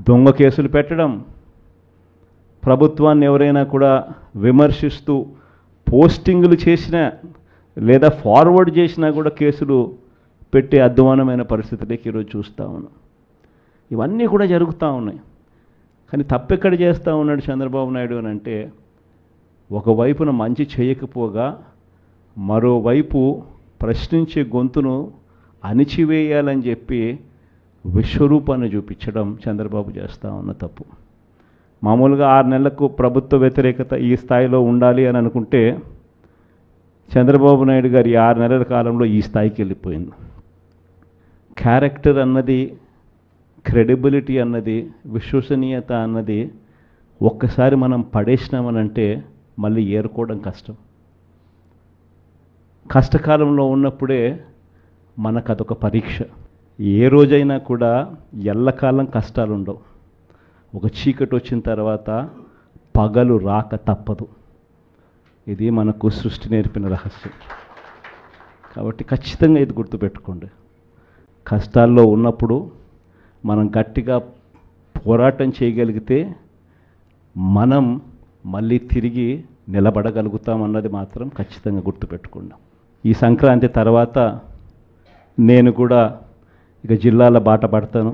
దొంగ కేసులు పెట్టడం ప్రభుత్వాన్ని ఎవరైనా కూడా విమర్శిస్తూ పోస్టింగులు చేసినా లేదా ఫార్వర్డ్ చేసినా కూడా కేసులు పెట్టే అధ్వానమైన పరిస్థితులకి ఈరోజు చూస్తూ ఉన్నాం ఇవన్నీ కూడా జరుగుతూ ఉన్నాయి కానీ తప్పెక్కడ చేస్తూ ఉన్నాడు చంద్రబాబు నాయుడు అని అంటే ఒకవైపున మంచి చేయకపోగా మరోవైపు ప్రశ్నించే గొంతును అణిచివేయాలని చెప్పి విశ్వరూపాన్ని చూపించడం చంద్రబాబు చేస్తూ ఉన్న తప్పు మామూలుగా ఆరు నెలలకు ప్రభుత్వ వ్యతిరేకత ఈ స్థాయిలో ఉండాలి అని అనుకుంటే చంద్రబాబు నాయుడు గారి ఆరు నెలల కాలంలో ఈ స్థాయికి వెళ్ళిపోయింది క్యారెక్టర్ అన్నది క్రెడిబిలిటీ అన్నది విశ్వసనీయత అన్నది ఒక్కసారి మనం పడేసినామనంటే మళ్ళీ ఏరుకోవడం కష్టం కష్టకాలంలో ఉన్నప్పుడే మనకు అదొక పరీక్ష ఏ రోజైనా కూడా ఎల్లకాలం కష్టాలు ఉండవు ఒక చీకటి వచ్చిన తర్వాత పగలు రాక తప్పదు ఇది మనకు సృష్టి నేర్పిన రహస్యం కాబట్టి ఖచ్చితంగా ఇది గుర్తుపెట్టుకోండి కష్టాల్లో ఉన్నప్పుడు మనం గట్టిగా పోరాటం చేయగలిగితే మనం మళ్ళీ తిరిగి నిలబడగలుగుతాం అన్నది మాత్రం ఖచ్చితంగా గుర్తుపెట్టుకోండి ఈ సంక్రాంతి తర్వాత నేను కూడా ఇక జిల్లాల బాట పడతాను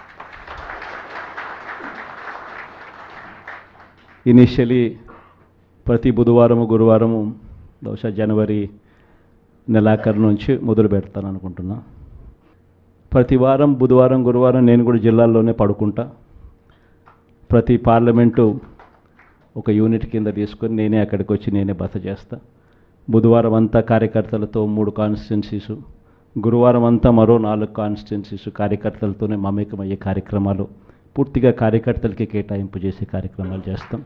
ఇనిషియలీ ప్రతి బుధవారము గురువారము బహుశా జనవరి నెలాఖరు నుంచి మొదలు పెడతాను అనుకుంటున్నా ప్రతి వారం బుధవారం గురువారం నేను కూడా జిల్లాల్లోనే పడుకుంటా ప్రతి పార్లమెంటు ఒక యూనిట్ కింద తీసుకొని నేనే అక్కడికి వచ్చి నేనే బస చేస్తా బుధవారం అంతా కార్యకర్తలతో మూడు కాన్స్టిట్యున్సీస్ గురువారం అంతా మరో నాలుగు కాన్స్టిట్యున్సీస్ కార్యకర్తలతోనే మమేకమయ్యే కార్యక్రమాలు పూర్తిగా కార్యకర్తలకి కేటాయింపు చేసే కార్యక్రమాలు చేస్తాం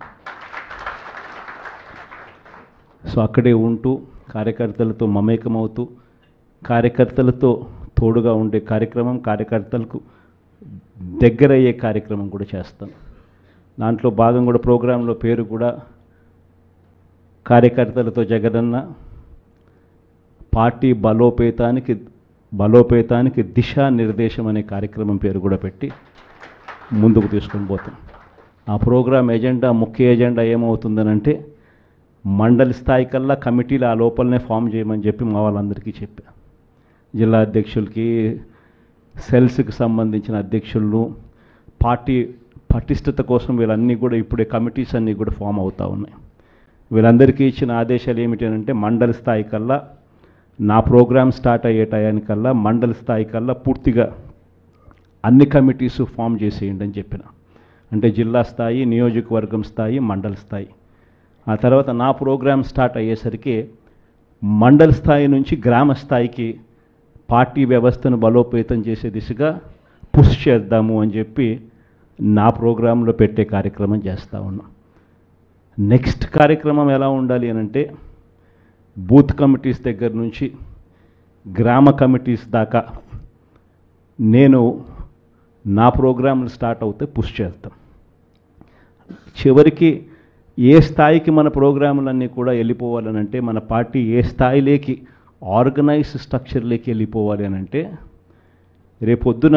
సో అక్కడే ఉంటూ కార్యకర్తలతో మమేకమవుతూ కార్యకర్తలతో తోడుగా ఉండే కార్యక్రమం కార్యకర్తలకు దగ్గరయ్యే కార్యక్రమం కూడా చేస్తాం దాంట్లో భాగం కూడా ప్రోగ్రాంలో పేరు కూడా కార్యకర్తలతో జగనన్న పార్టీ బలోపేతానికి బలోపేతానికి దిశా నిర్దేశం అనే కార్యక్రమం పేరు కూడా పెట్టి ముందుకు తీసుకొని పోతాం ఆ ప్రోగ్రాం ఎజెండా ముఖ్య ఎజెండా ఏమవుతుందనంటే మండలి స్థాయి కల్లా కమిటీలు ఆ లోపలనే ఫామ్ చేయమని చెప్పి మా వాళ్ళందరికీ చెప్పా జిల్లా అధ్యక్షులకి సెల్స్కి సంబంధించిన అధ్యక్షులను పార్టీ పటిష్టత కోసం వీళ్ళన్నీ కూడా ఇప్పుడే కమిటీస్ అన్నీ కూడా ఫామ్ అవుతూ ఉన్నాయి వీళ్ళందరికీ ఇచ్చిన ఆదేశాలు ఏమిటి అంటే మండలి స్థాయి కల్లా నా ప్రోగ్రామ్ స్టార్ట్ అయ్యే టయానికల్లా మండలి స్థాయి కల్లా పూర్తిగా అన్ని కమిటీస్ ఫామ్ చేసేయండి అని చెప్పిన అంటే జిల్లా స్థాయి నియోజకవర్గం స్థాయి మండల స్థాయి ఆ తర్వాత నా ప్రోగ్రామ్ స్టార్ట్ అయ్యేసరికి మండల స్థాయి నుంచి గ్రామ స్థాయికి పార్టీ వ్యవస్థను బలోపేతం చేసే దిశగా పుష్ చేద్దాము అని చెప్పి నా ప్రోగ్రాంలో పెట్టే కార్యక్రమం చేస్తూ ఉన్నాం నెక్స్ట్ కార్యక్రమం ఎలా ఉండాలి అని అంటే బూత్ కమిటీస్ దగ్గర నుంచి గ్రామ కమిటీస్ దాకా నేను నా ప్రోగ్రాంలు స్టార్ట్ అవుతే పుష్ చేస్తాం చివరికి ఏ స్థాయికి మన ప్రోగ్రాములన్నీ కూడా వెళ్ళిపోవాలని అంటే మన పార్టీ ఏ స్థాయిలోకి ఆర్గనైజ్ స్ట్రక్చర్లోకి వెళ్ళిపోవాలి అని అంటే రేపొద్దున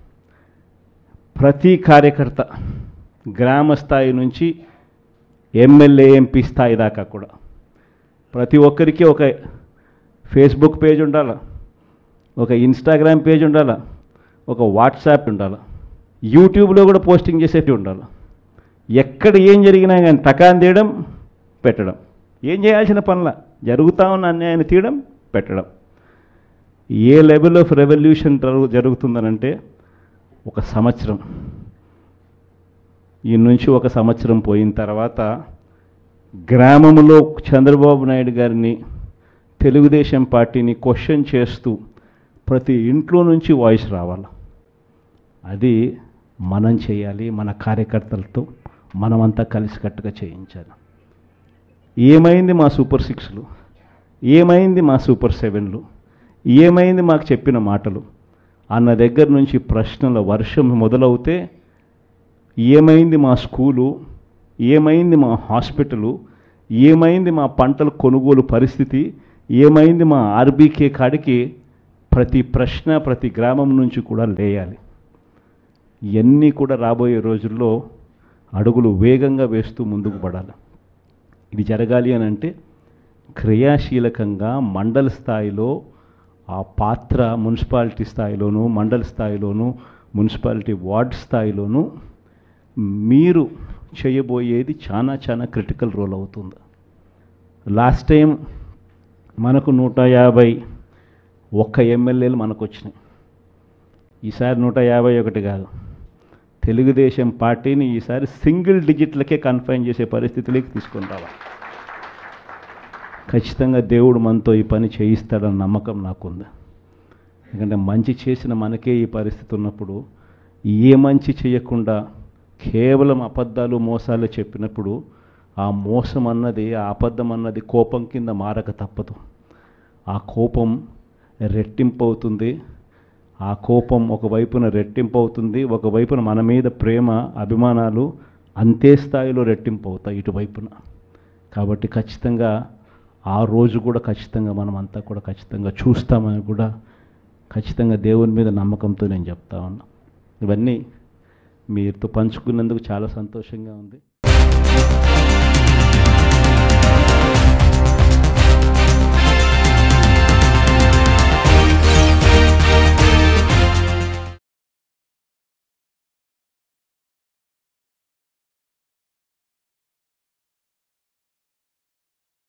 ప్రతి కార్యకర్త గ్రామ స్థాయి నుంచి ఎమ్మెల్యే ఎంపీ స్థాయి దాకా కూడా ప్రతి ఒక్కరికి ఒక ఫేస్బుక్ పేజ్ ఉండాలా ఒక ఇన్స్టాగ్రామ్ పేజ్ ఉండాలా ఒక వాట్సాప్ ఉండాలా యూట్యూబ్లో కూడా పోస్టింగ్ చేసేటి ఉండాలి ఎక్కడ ఏం జరిగినా కానీ టకాన్ తీయడం పెట్టడం ఏం చేయాల్సిన పనుల జరుగుతా ఉన్న అన్యాయాన్ని తీయడం పెట్టడం ఏ లెవెల్ ఆఫ్ రెవల్యూషన్ జరుగుతుందనంటే ఒక సంవత్సరం ఈ నుంచి ఒక సంవత్సరం పోయిన తర్వాత గ్రామంలో చంద్రబాబు నాయుడు గారిని తెలుగుదేశం పార్టీని క్వశ్చన్ చేస్తూ ప్రతి ఇంట్లో నుంచి వాయిస్ రావాలి అది మనం చేయాలి మన కార్యకర్తలతో మనమంతా కలిసికట్టుగా చేయించాలి ఏమైంది మా సూపర్ సిక్స్లు ఏమైంది మా సూపర్ సెవెన్లు ఏమైంది మాకు చెప్పిన మాటలు అన్న దగ్గర నుంచి ప్రశ్నల వర్షం మొదలవుతే ఏమైంది మా స్కూలు ఏమైంది మా హాస్పిటలు ఏమైంది మా పంటల కొనుగోలు పరిస్థితి ఏమైంది మా ఆర్బీకే కాడికి ప్రతి ప్రశ్న ప్రతి గ్రామం నుంచి కూడా లేయాలి ఇవన్నీ కూడా రాబోయే రోజుల్లో అడుగులు వేగంగా వేస్తూ ముందుకు పడాలి ఇది జరగాలి అని అంటే క్రియాశీలకంగా మండల స్థాయిలో ఆ పాత్ర మున్సిపాలిటీ స్థాయిలోను మండల స్థాయిలోను మున్సిపాలిటీ వార్డ్ స్థాయిలోను మీరు చేయబోయేది చాలా చాలా క్రిటికల్ రోల్ అవుతుంది లాస్ట్ టైం మనకు నూట యాభై ఒక్క ఎమ్మెల్యేలు మనకు వచ్చినాయి ఈసారి నూట యాభై ఒకటి కాదు తెలుగుదేశం పార్టీని ఈసారి సింగిల్ డిజిట్లకే కన్ఫైన్ చేసే పరిస్థితిలోకి తీసుకొని రావాలి ఖచ్చితంగా దేవుడు మనతో ఈ పని చేయిస్తాడన్న నమ్మకం నాకుంది ఎందుకంటే మంచి చేసిన మనకే ఈ పరిస్థితి ఉన్నప్పుడు ఏ మంచి చేయకుండా కేవలం అబద్ధాలు మోసాలు చెప్పినప్పుడు ఆ మోసం అన్నది ఆ అబద్ధం అన్నది కోపం కింద మారక తప్పదు ఆ కోపం రెట్టింపు అవుతుంది ఆ కోపం ఒకవైపున రెట్టింపు అవుతుంది ఒకవైపున మన మీద ప్రేమ అభిమానాలు అంతే స్థాయిలో రెట్టింపు అవుతాయి ఇటువైపున కాబట్టి ఖచ్చితంగా ఆ రోజు కూడా ఖచ్చితంగా మనం అంతా కూడా ఖచ్చితంగా చూస్తామని కూడా ఖచ్చితంగా దేవుని మీద నమ్మకంతో నేను చెప్తా ఉన్నా ఇవన్నీ మీతో పంచుకున్నందుకు చాలా సంతోషంగా ఉంది